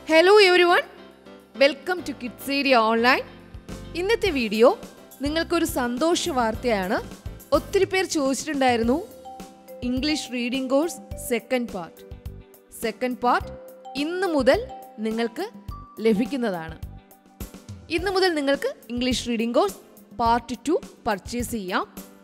hello everyone welcome to kids area online ഇന്നത്തെ video നിങ്ങൾക്കൊരു സന്തോഷ വാർത്തയാണ് ഒത്തിരി പേർ ചോദിച്ചിട്ടുണ്ടായിരുന്നു English reading course second part second part ഇന്ന് മുതൽ നിങ്ങൾക്ക് ലഭിക്കുന്നതാണ് ഇന്ന് മുതൽ നിങ്ങൾക്ക് English reading course part two purchase ചെയ്യാം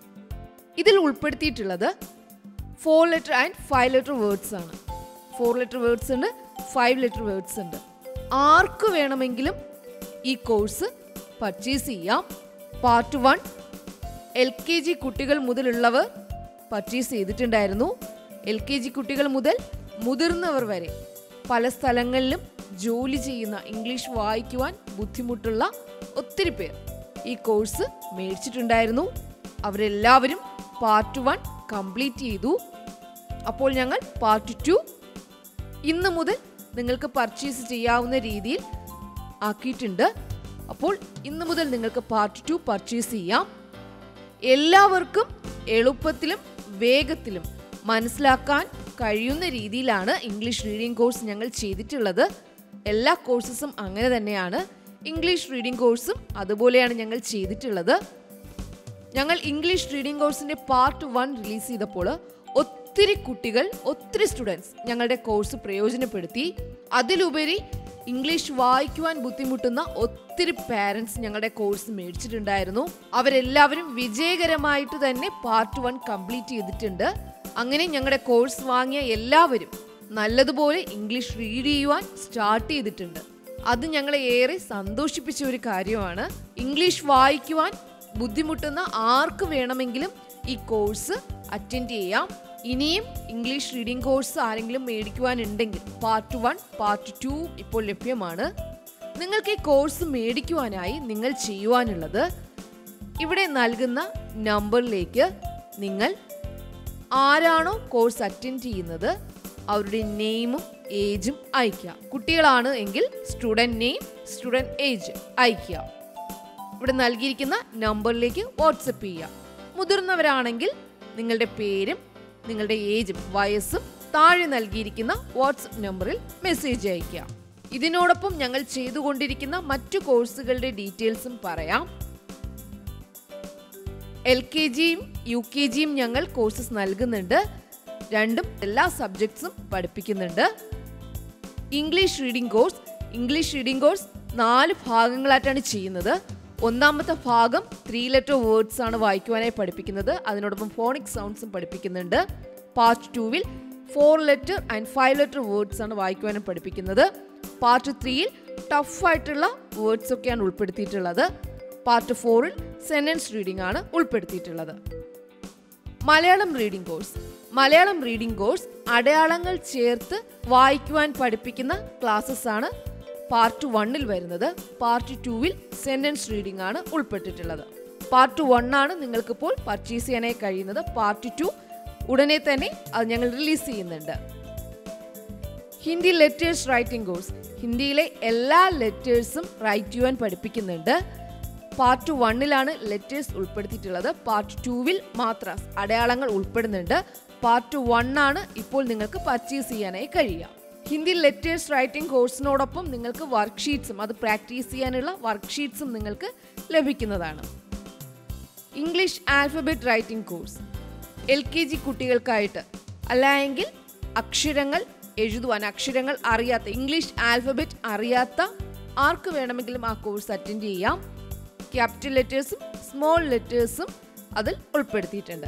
ഇതിൽ ഉൾപ്പെടുത്തിയിട്ടുള്ളത് four letter and five letter words ആണ് ഫോർ ലെറ്റർ വേർഡ്സ് ഉണ്ട് ഫൈവ് ലെറ്റർ വേർഡ്സ് ഉണ്ട് ആർക്ക് വേണമെങ്കിലും ഈ കോഴ്സ് പർച്ചേസ് ചെയ്യാം part one L K G കുട്ടികൾ മുതലുള്ളവർ പർച്ചേസ് ചെയ്തിട്ടുണ്ടായിരുന്നു എൽ കെ ജി കുട്ടികൾ മുതൽ മുതിർന്നവർ വരെ പല സ്ഥലങ്ങളിലും ജോലി ചെയ്യുന്ന ഇംഗ്ലീഷ് വായിക്കുവാൻ ബുദ്ധിമുട്ടുള്ള ഒത്തിരി പേർ ഈ കോഴ്സ് മേടിച്ചിട്ടുണ്ടായിരുന്നു അവരെല്ലാവരും പാർട്ട് വൺ കംപ്ലീറ്റ് ചെയ്തു അപ്പോൾ ഞങ്ങൾ പാർട്ട് ടു ഇന്ന് മുതൽ നിങ്ങൾക്ക് പർച്ചേസ് ചെയ്യാവുന്ന രീതിയിൽ ആക്കിയിട്ടുണ്ട് അപ്പോൾ ഇന്ന് മുതൽ നിങ്ങൾക്ക് പാർട്ട് ടു പർച്ചേസ് ചെയ്യാം എല്ലാവർക്കും എളുപ്പത്തിലും വേഗത്തിലും മനസ്സിലാക്കാൻ കഴിയുന്ന രീതിയിലാണ് ഇംഗ്ലീഷ് റീഡിംഗ് കോഴ്സ് ഞങ്ങൾ ചെയ്തിട്ടുള്ളത് എല്ലാ കോഴ്സസും അങ്ങനെ തന്നെയാണ് ഇംഗ്ലീഷ് റീഡിംഗ് കോഴ്സും അതുപോലെയാണ് ഞങ്ങൾ ചെയ്തിട്ടുള്ളത് ഞങ്ങൾ ഇംഗ്ലീഷ് റീഡിംഗ് കോഴ്സിന്റെ പാർട്ട് വൺ റിലീസ് ചെയ്തപ്പോൾ ഒത്തിരി കുട്ടികൾ ഒത്തിരി സ്റ്റുഡൻസ് ഞങ്ങളുടെ കോഴ്സ് പ്രയോജനപ്പെടുത്തി അതിലുപരി ഇംഗ്ലീഷ് വായിക്കുവാൻ ബുദ്ധിമുട്ടുന്ന ഒത്തിരി പാരൻസ് ഞങ്ങളുടെ കോഴ്സ് മേടിച്ചിട്ടുണ്ടായിരുന്നു അവരെല്ലാവരും വിജയകരമായിട്ട് തന്നെ പാർട്ട് വൺ കംപ്ലീറ്റ് ചെയ്തിട്ടുണ്ട് അങ്ങനെ ഞങ്ങളുടെ കോഴ്സ് വാങ്ങിയ എല്ലാവരും നല്ലതുപോലെ ഇംഗ്ലീഷ് റീഡ് ചെയ്യുവാൻ സ്റ്റാർട്ട് ചെയ്തിട്ടുണ്ട് അത് ഞങ്ങളെ ഏറെ സന്തോഷിപ്പിച്ച ഒരു കാര്യമാണ് ഇംഗ്ലീഷ് വായിക്കുവാൻ ബുദ്ധിമുട്ടുന്ന ആർക്ക് വേണമെങ്കിലും ഈ കോഴ്സ് അറ്റൻഡ് ചെയ്യാം ഇനിയും ഇംഗ്ലീഷ് റീഡിംഗ് കോഴ്സ് ആരെങ്കിലും മേടിക്കുവാനുണ്ടെങ്കിൽ പാർട്ട് വൺ പാർട്ട് ടു ഇപ്പോൾ ലഭ്യമാണ് നിങ്ങൾക്ക് ഈ കോഴ്സ് മേടിക്കുവാനായി നിങ്ങൾ ചെയ്യുവാനുള്ളത് ഇവിടെ നൽകുന്ന നമ്പറിലേക്ക് നിങ്ങൾ ആരാണോ കോഴ്സ് അറ്റൻഡ് ചെയ്യുന്നത് അവരുടെ നെയിമും ഏജും അയക്കുക കുട്ടികളാണ് എങ്കിൽ സ്റ്റുഡൻറ് നെയിം സ്റ്റുഡൻറ് ഏജ് അയക്കുക ഇവിടെ നൽകിയിരിക്കുന്ന നമ്പറിലേക്ക് വാട്സപ്പ് ചെയ്യുക മുതിർന്നവരാണെങ്കിൽ നിങ്ങളുടെ പേരും നിങ്ങളുടെ ഏജും വയസ്സും താഴെ നൽകിയിരിക്കുന്ന വാട്സപ്പ് നമ്പറിൽ മെസ്സേജ് അയയ്ക്കുക ഇതിനോടൊപ്പം ഞങ്ങൾ ചെയ്തുകൊണ്ടിരിക്കുന്ന മറ്റു കോഴ്സുകളുടെ ഡീറ്റെയിൽസും പറയാം എൽ കെ ജിയും യു കെ ജിയും ഞങ്ങൾ കോഴ്സസ് നൽകുന്നുണ്ട് രണ്ടും എല്ലാ സബ്ജക്ട്സും പഠിപ്പിക്കുന്നുണ്ട് English reading course English reading course നാല് ഭാഗങ്ങളായിട്ടാണ് ചെയ്യുന്നത് ഒന്നാമത്തെ ഭാഗം ത്രീ ലെറ്റർ വേർഡ്സ് ആണ് വായിക്കുവാനായി പഠിപ്പിക്കുന്നത് അതിനോടൊപ്പം ഫോണിക് സൗണ്ട്സും പഠിപ്പിക്കുന്നുണ്ട് പാർട്ട് ടൂവിൽ four letter and five letter words ആണ് വായിക്കുവാനും പഠിപ്പിക്കുന്നത് പാർട്ട് ത്രീയിൽ ടഫായിട്ടുള്ള വേർഡ്സ് ഒക്കെയാണ് ഉൾപ്പെടുത്തിയിട്ടുള്ളത് പാർട്ട് ഫോറിൽ സെന്റൻസ് റീഡിംഗ് ആണ് ഉൾപ്പെടുത്തിയിട്ടുള്ളത് Malayalam reading course Malayalam reading course അടയാളങ്ങൾ ചേർത്ത് വായിക്കുവാൻ പഠിപ്പിക്കുന്ന ക്ലാസ്സസ് ആണ് പാർട്ട് വണ്ണിൽ വരുന്നത് പാർട്ട് ടൂവിൽ സെന്റൻസ് റീഡിംഗ് ആണ് ഉൾപ്പെട്ടിട്ടുള്ളത് പാർട്ട് വൺ ആണ് നിങ്ങൾക്കിപ്പോൾ പർച്ചേസ് ചെയ്യാനായി കഴിയുന്നത് പാർട്ട് ടു ഉടനെ തന്നെ അത് ഞങ്ങൾ റിലീസ് ചെയ്യുന്നുണ്ട് ഹിന്ദി ലെറ്റേഴ്സ് റൈറ്റിംഗ് കോഴ്സ് ഹിന്ദിയിലെ എല്ലാ ലെറ്റേഴ്സും റൈറ്റ് ചെയ്യുവാൻ പഠിപ്പിക്കുന്നുണ്ട് പാർട്ട് വണ്ണിലാണ് ലെറ്റേഴ്സ് ഉൾപ്പെടുത്തിയിട്ടുള്ളത് പാർട്ട് ടൂവിൽ മാത്രം അടയാളങ്ങൾ ഉൾപ്പെടുന്നുണ്ട് പാർട്ട് വൺ ആണ് ഇപ്പോൾ നിങ്ങൾക്ക് പർച്ചേസ് ചെയ്യാനായി കഴിയുക ഹിന്ദി ലെറ്റേഴ്സ് റൈറ്റിംഗ് കോഴ്സിനോടൊപ്പം നിങ്ങൾക്ക് വർക്ക്ഷീറ്റ്സും അത് പ്രാക്ടീസ് ചെയ്യാനുള്ള വർക്ക്ഷീറ്റ്സും നിങ്ങൾക്ക് ലഭിക്കുന്നതാണ് English alphabet writing course L K G കുട്ടികൾക്കായിട്ട് അല്ലെങ്കിൽ അക്ഷരങ്ങൾ എഴുതുവാൻ അക്ഷരങ്ങൾ അറിയാത്ത ഇംഗ്ലീഷ് ആൽഫബറ്റ് അറിയാത്ത ആർക്ക് വേണമെങ്കിലും ആ കോഴ്സ് അറ്റൻഡ് ചെയ്യാം ക്യാപിറ്റൽ ലെറ്റേഴ്സും സ്മോൾ ലെറ്റേഴ്സും അതിൽ ഉൾപ്പെടുത്തിയിട്ടുണ്ട്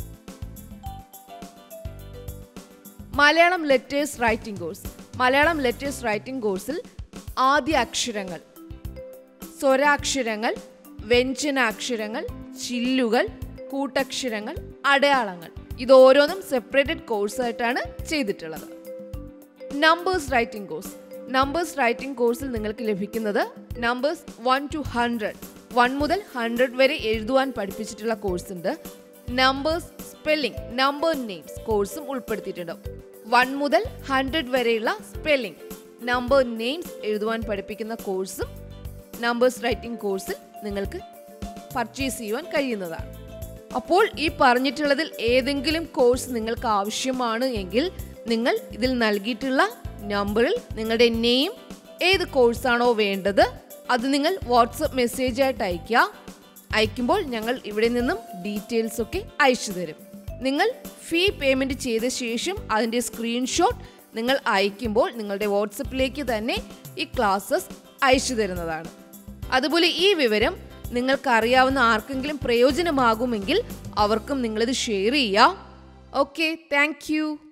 Malayalam letters writing course Malayalam letters writing കോഴ്സിൽ ആദ്യ അക്ഷരങ്ങൾ സ്വരാക്ഷരങ്ങൾ വ്യഞ്ജനാക്ഷരങ്ങൾ ചില്ലുകൾ കൂട്ടക്ഷരങ്ങൾ അടയാളങ്ങൾ ഇത് ഓരോന്നും സെപ്പറേറ്റഡ് കോഴ്സായിട്ടാണ് ചെയ്തിട്ടുള്ളത് numbers writing course numbers writing കോഴ്സിൽ നിങ്ങൾക്ക് ലഭിക്കുന്നത് numbers one to hundred one മുതൽ ഹൺഡ്രഡ് വരെ എഴുതുവാൻ പഠിപ്പിച്ചിട്ടുള്ള കോഴ്സ് ഉണ്ട് നമ്പേഴ്സ് സ്പെല്ലിംഗ് നമ്പർ നെയിംസ് കോഴ്സും ഉൾപ്പെടുത്തിയിട്ടുണ്ട് വൺ മുതൽ ഹൺഡ്രഡ് വരെയുള്ള സ്പെല്ലിംഗ് നമ്പർ നെയിംസ് എഴുതുവാൻ പഠിപ്പിക്കുന്ന കോഴ്സും നമ്പേഴ്സ് റൈറ്റിംഗ് കോഴ്സിൽ നിങ്ങൾക്ക് പർച്ചേസ് ചെയ്യുവാൻ കഴിയുന്നതാണ് അപ്പോൾ ഈ പറഞ്ഞിട്ടുള്ളതിൽ ഏതെങ്കിലും കോഴ്സ് നിങ്ങൾക്ക് ആവശ്യമാണ് എങ്കിൽ നിങ്ങൾ ഇതിൽ നൽകിയിട്ടുള്ള നമ്പറിൽ നിങ്ങളുടെ നെയിം ഏത് കോഴ്സാണോ വേണ്ടത് അത് നിങ്ങൾ വാട്സപ്പ് മെസ്സേജായിട്ട് അയയ്ക്കുക അയക്കുമ്പോൾ ഞങ്ങൾ ഇവിടെ നിന്നും ഡീറ്റെയിൽസ് ഒക്കെ അയച്ചു തരും നിങ്ങൾ ഫീ പേയ്മെൻറ്റ് ചെയ്ത ശേഷം അതിൻ്റെ സ്ക്രീൻഷോട്ട് നിങ്ങൾ അയക്കുമ്പോൾ നിങ്ങളുടെ വാട്സപ്പിലേക്ക് തന്നെ ഈ ക്ലാസ്സസ് അയച്ചു തരുന്നതാണ് അതുപോലെ ഈ വിവരം നിങ്ങൾക്ക് അറിയാവുന്ന ആർക്കെങ്കിലും പ്രയോജനമാകുമെങ്കിൽ അവർക്കും നിങ്ങളിത് ഷെയർ ചെയ്യുക ഓക്കെ താങ്ക്